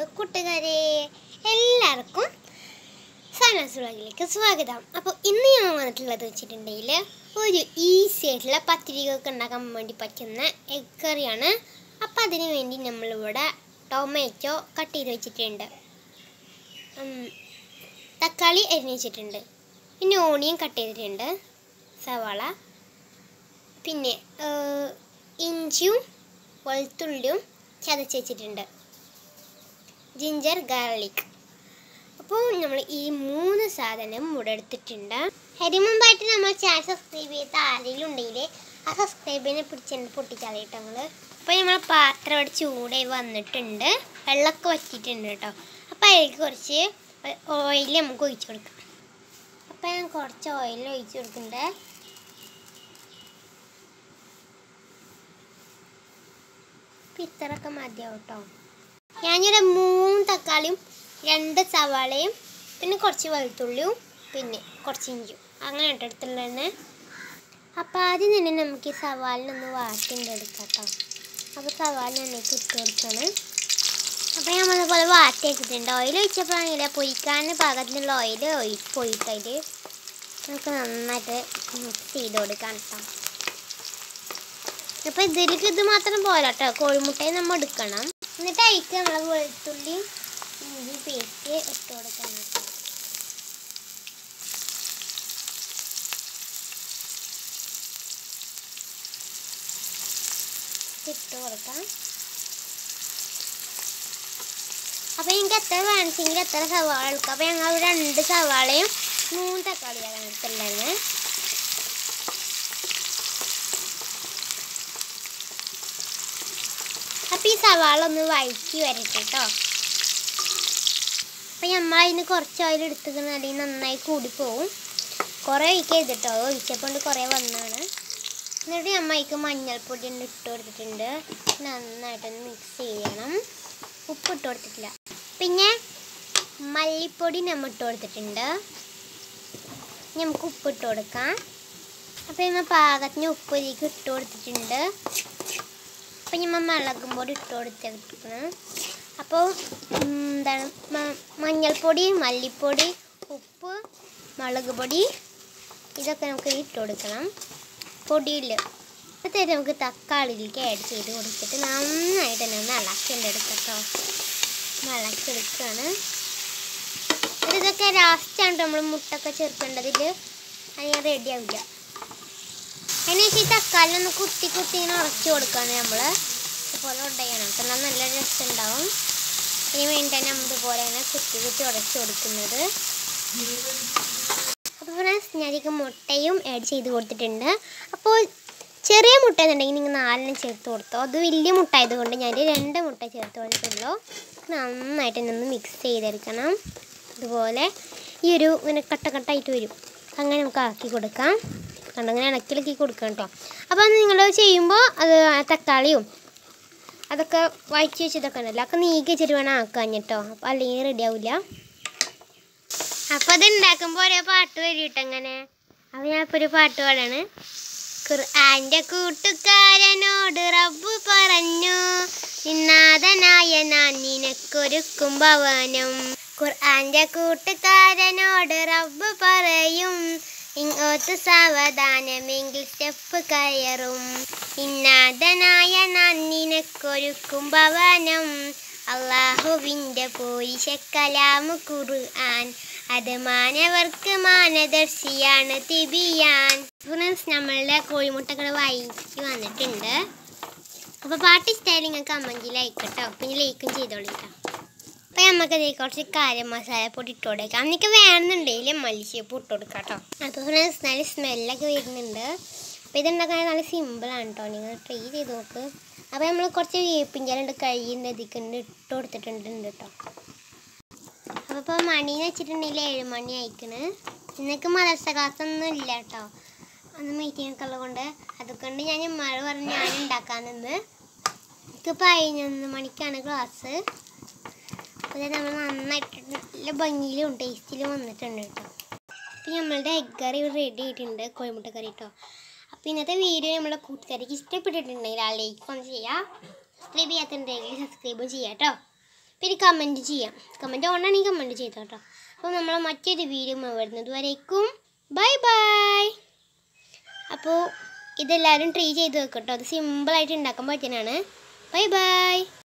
കൂട്ടുകാരെ എല്ലാവർക്കും സയൻസ് വ്ളോഗിലേക്ക് സ്വാഗതം അപ്പോൾ ഇന്ന് ഞാൻ വന്നിട്ടുള്ളത് വെച്ചിട്ടുണ്ടെങ്കിൽ ഒരു ഈസി ആയിട്ടുള്ള പത്തിരികൾക്ക് ഉണ്ടാക്കാൻ വേണ്ടി പറ്റുന്ന എഗ് കറിയാണ് അപ്പോൾ അതിന് വേണ്ടി നമ്മളിവിടെ ടൊമാറ്റോ കട്ട് ചെയ്ത് വെച്ചിട്ടുണ്ട് ഉം, തക്കാളി അരിഞ്ഞ് വെച്ചിട്ടുണ്ട് പിന്നെ ഓണിയൻ കട്ട് ചെയ്തിട്ടുണ്ട് സവാള പിന്നെ ഏഹ്, ഇഞ്ചിയും വെളുത്തുള്ളിയും ചതച്ച് വെച്ചിട്ടുണ്ട് ജിഞ്ചർ ഗാർലിക് അപ്പോൾ നമ്മൾ ഈ മൂന്ന് സാധനം ഇവിടെ എടുത്തിട്ടുണ്ട് അതിന് മുമ്പായിട്ട് നമ്മൾ ചാനൽ സബ്സ്ക്രൈബ് ചെയ്ത ആരെങ്കിലും ഉണ്ടെങ്കിൽ ആ സബ്സ്ക്രൈബിനെ പിടിച്ചിട്ട് പൊട്ടിച്ചാൽ നമ്മൾ അപ്പോൾ നമ്മൾ പാത്രം ഇവിടെ ചൂടായി വന്നിട്ടുണ്ട് വെള്ളമൊക്കെ വറ്റിയിട്ടുണ്ട് കേട്ടോ അപ്പോൾ അതിലേക്ക് കുറച്ച് ഓയിൽ നമുക്ക് ഒഴിച്ചു കൊടുക്കാം അപ്പോൾ ഞാൻ കുറച്ച് ഓയിൽ ഒഴിച്ചു കൊടുക്കുന്നുണ്ട് അപ്പം ഇത്രയൊക്കെ മതിയാവും കേട്ടോ ഞാനിവിടെ മൂന്ന് തക്കാളിയും രണ്ട് സവാളയും പിന്നെ കുറച്ച് വെളുത്തുള്ളിയും പിന്നെ കുറച്ച് ഇഞ്ചും അങ്ങനെ ഇട്ട് എടുത്തിട്ടുള്ളത് അപ്പോൾ ആദ്യം തന്നെ നമുക്ക് ഈ സവാളിനൊന്ന് വാട്ടിണ്ടെടുക്കാം കേട്ടോ അപ്പോൾ സവാള എണ്ണയ്ക്ക് ഇട്ട് കൊടുക്കണം അപ്പോൾ നമ്മൾ അതുപോലെ വാട്ടി വെച്ചിട്ടുണ്ട് ഓയിൽ ഒഴിച്ചപ്പോഴാണെങ്കിൽ പൊരിക്കാൻ പാകത്തിനുള്ള ഓയിൽ ഒഴി പോയിട്ടതിൽ നമുക്ക് നന്നായിട്ട് മിക്സ് ചെയ്ത് കൊടുക്കാം കേട്ടോ അപ്പോൾ ഇതിലേക്ക് ഇത് മാത്രം പോരാ കേട്ടോ കോഴിമുട്ടയും നമ്മൾ എടുക്കണം എന്നിട്ട് അതിക്ക് നമ്മൾ വെളുത്തുള്ളി ഇഞ്ചി പേസ്റ്റ് ഇട്ട് കൊടുക്കണം കേട്ടോ ഇട്ട് കൊടുക്കാം അപ്പോൾ എനിക്ക് എത്ര വേണമെങ്കിൽ എത്ര സവാള എടുക്കാം അപ്പോൾ ഞങ്ങൾ രണ്ട് സവാളയും മൂന്ന് തക്കാളിയാണ് എടുത്തിട്ടുള്ളത് അപ്പോൾ ഈ സവാള ഒന്ന് വഴറ്റി വരട്ടെ കേട്ടോ അപ്പം നമ്മൾ അതിന് കുറച്ച് ഓയിൽ എടുത്തിട്ട് അല്ലെങ്കിൽ നന്നായി കൂടിപ്പോവും കുറേ ഒഴിക്കരുത് കേട്ടോ ഒഴിച്ചപ്പോൾ കൊണ്ട് കുറേ വന്നാണ് എന്നിട്ട് നമ്മൾ അതിക്ക് മഞ്ഞൾപ്പൊടി ഒന്ന് ഇട്ട് കൊടുത്തിട്ടുണ്ട് നന്നായിട്ടൊന്ന് മിക്സ് ചെയ്യണം ഉപ്പ് ഇട്ട് കൊടുത്തിട്ടില്ല പിന്നെ മല്ലിപ്പൊടി നമ്മൾ ഇട്ട് കൊടുത്തിട്ടുണ്ട് ഇനി നമുക്ക് ഉപ്പ് ഇട്ട് കൊടുക്കാം അപ്പോൾ നമ്മൾ പാകത്തിന് ഉപ്പ് ഇതിലേക്ക് ഇട്ട് കൊടുത്തിട്ടുണ്ട് അപ്പം നമ്മൾ മുളകും പൊടി ഇട്ട് കൊടുത്തിരിക്കണം അപ്പോൾ എന്താണ് മ- മഞ്ഞൾപ്പൊടി മല്ലിപ്പൊടി ഉപ്പ് മുളക് പൊടി ഇതൊക്കെ നമുക്ക് ഇട്ട് കൊടുക്കണം പൊടിയിൽ എന്നിട്ട് നമുക്ക് തക്കാളിയിലേക്ക് ആഡ് ചെയ്ത് കൊടുത്തിട്ട് നന്നായിട്ട് തന്നെ ഒന്ന് ഇളക്കിണ്ടെടുക്കാം കേട്ടോ ഇളക്കിയെടുക്കുകയാണ് എന്നിട്ട് ഇതൊക്കെ ലാസ്റ്റാണ് നമ്മൾ മുട്ടൊക്കെ ചേർക്കേണ്ടതിൽ അതിന് റെഡി ആവില്ല അതിനുശേഷം ഈ തക്കാളി ഒന്ന് കുത്തി കുത്തി ഇങ്ങനെ ഉറച്ചു കൊടുക്കുകയാണ് നമ്മൾ ഇതുപോലെ ഉടയണം അപ്പം എന്നാൽ നല്ല രസം ഉണ്ടാവും ഇതിന് വേണ്ടിയിട്ടാണ് നമ്മൾ ഇതുപോലെ തന്നെ കുത്തി കുത്തി ഉടച്ചു കൊടുക്കുന്നത് അപ്പോൾ ഫ്രണ്ട്സ് ഞാനിക്ക് മുട്ടയും ആഡ് ചെയ്ത് കൊടുത്തിട്ടുണ്ട് അപ്പോൾ ചെറിയ മുട്ട എന്നുണ്ടെങ്കിൽ നിങ്ങൾ നാലെണ്ണം ചേർത്ത് കൊടുത്തോ അത് വലിയ മുട്ട ആയതുകൊണ്ട് ഞാൻ രണ്ട് മുട്ട ചേർത്ത് കൊടുത്തുള്ളൂ നന്നായിട്ട് തന്നെ ഒന്ന് മിക്സ് ചെയ്തെടുക്കണം അതുപോലെ ഈ ഒരു ഇങ്ങനെ കട്ട കട്ടായിട്ട് വരും അങ്ങനെ നമുക്ക് ആക്കി കൊടുക്കാം കണ്ടോ അങ്ങനെ ഇളക്കിളക്കി കൊടുക്കാം കേട്ടോ അപ്പോൾ നിങ്ങൾ ചെയ്യുമ്പോൾ അത് ആ തക്കാളിയും അതൊക്കെ വഴറ്റി വെച്ചതൊക്കെ ഉണ്ടല്ലോ ഒക്കെ നീക്കി വെച്ചിട്ട് വേണം ആക്കാൻ കേട്ടോ അപ്പോൾ അല്ലെങ്കിൽ റെഡി ആവില്ല അപ്പോൾ അത് ഉണ്ടാക്കുമ്പോൾ ഓരോ പാട്ട് വരും കേട്ടോ അങ്ങനെ അപ്പോൾ ഞാൻ ഇപ്പോൾ ഒരു പാട്ട് പാടാണ് ഖുർആന്റെ കൂട്ടുകാരനോട് റബ്ബ് പറഞ്ഞു നിന്നാഥനായ ഞാൻ നിനക്കൊരുക്കും ഭവനം ഖുർആന്റെ കൂട്ടുകാരനോട് റബ്ബ് പറയും ഇങ്ങോട്ട് സാവധാനമെങ്കിൽ സ്റ്റെപ്പ് കയറും ഇന്നാഥനായ ഞാൻ നിനക്കൊരുക്കും ഭവനം അള്ളാഹുവിൻ്റെ പോരിശക്കലാമു ഖുർആൻ അത് മാനവർക്ക് മാനദർശിയാണ് തിബിയാൻ ഫ്രണ്ട്സ് നമ്മളുടെ കോഴിമുട്ടകൾ വൈകി വന്നിട്ടുണ്ട് അപ്പോൾ പാട്ട് ഇഷ്ടമായാലും നിങ്ങൾക്ക് കമൻറ്റിൽ ലൈക്കട്ടോ പിന്നെ ലൈക്കും ചെയ്തോളൂ കേട്ടോ അപ്പോൾ നമുക്ക് ഇതിൽ കുറച്ച് കാരം മസാല പൊടി ഇട്ട് കൊടുക്കാം അന്നൊക്കെ വേണമെന്നുണ്ടെങ്കിൽ മല്ലിച്ചപ്പ് ഇട്ട് കൊടുക്കാം കേട്ടോ അപ്പോൾ ഫ്രണ്ട്സ് നല്ല സ്മെല്ലൊക്കെ വരുന്നുണ്ട് അപ്പോൾ ഇതുണ്ടാക്കാൻ നല്ല സിമ്പിളാണ് കേട്ടോ നിങ്ങൾ ട്രൈ ചെയ്ത് നോക്ക് അപ്പോൾ നമ്മൾ കുറച്ച് വേപ്പിഞ്ചാലുണ്ട് കഴിയുന്ന ഇതിക്കുണ്ട് ഇട്ട് കൊടുത്തിട്ടുണ്ട് കേട്ടോ അപ്പോൾ ഇപ്പോൾ മണീന്ന് വെച്ചിട്ടുണ്ടെങ്കിൽ ഏഴ് മണി അയക്കണ് ഇന്നൊക്കെ മദർസ ക്ലാസ് ഒന്നും ഇല്ല കേട്ടോ അന്ന് മീറ്റിംഗ് ഒക്കെ ഉള്ളതുകൊണ്ട് അതുകൊണ്ട് ഞാൻ മഴ പറഞ്ഞ് ഞാൻ ഉണ്ടാക്കാൻ നിന്ന് എനിക്ക് പതിനൊന്ന് മണിക്കാണ് ക്ലാസ് അപ്പോൾ ഇത് നമ്മൾ നന്നായിട്ട് നല്ല ഭംഗിയിലും ടേസ്റ്റിലും വന്നിട്ടുണ്ട് കേട്ടോ അപ്പോൾ നമ്മളുടെ എഗ് കറി റെഡി ആയിട്ടുണ്ട് കോഴിമുട്ട കറി കേട്ടോ അപ്പോൾ ഇന്നത്തെ വീഡിയോ നമ്മുടെ കൂട്ടുകാരിക്ക് ഇഷ്ടപ്പെട്ടിട്ടുണ്ടെങ്കിൽ ആ ലൈക്ക് ഒന്ന് ചെയ്യുക സബ്സ്ക്രൈബ് ചെയ്യാത്തുണ്ടെങ്കിൽ സബ്സ്ക്രൈബും ചെയ്യാം കേട്ടോ പിന്നെ കമൻറ്റ് ചെയ്യാം കമൻറ്റ് ഓണാണെങ്കിൽ കമൻറ്റ് ചെയ്തോ കേട്ടോ അപ്പോൾ നമ്മൾ മറ്റൊരു വീഡിയോ വരുന്നത് വരേക്കും ബൈ ബൈ അപ്പോൾ ഇതെല്ലാവരും ട്രൈ ചെയ്ത് വെക്കട്ടോ അത് സിമ്പിളായിട്ട് ഉണ്ടാക്കാൻ പറ്റുന്നതാണ് ബൈ ബൈ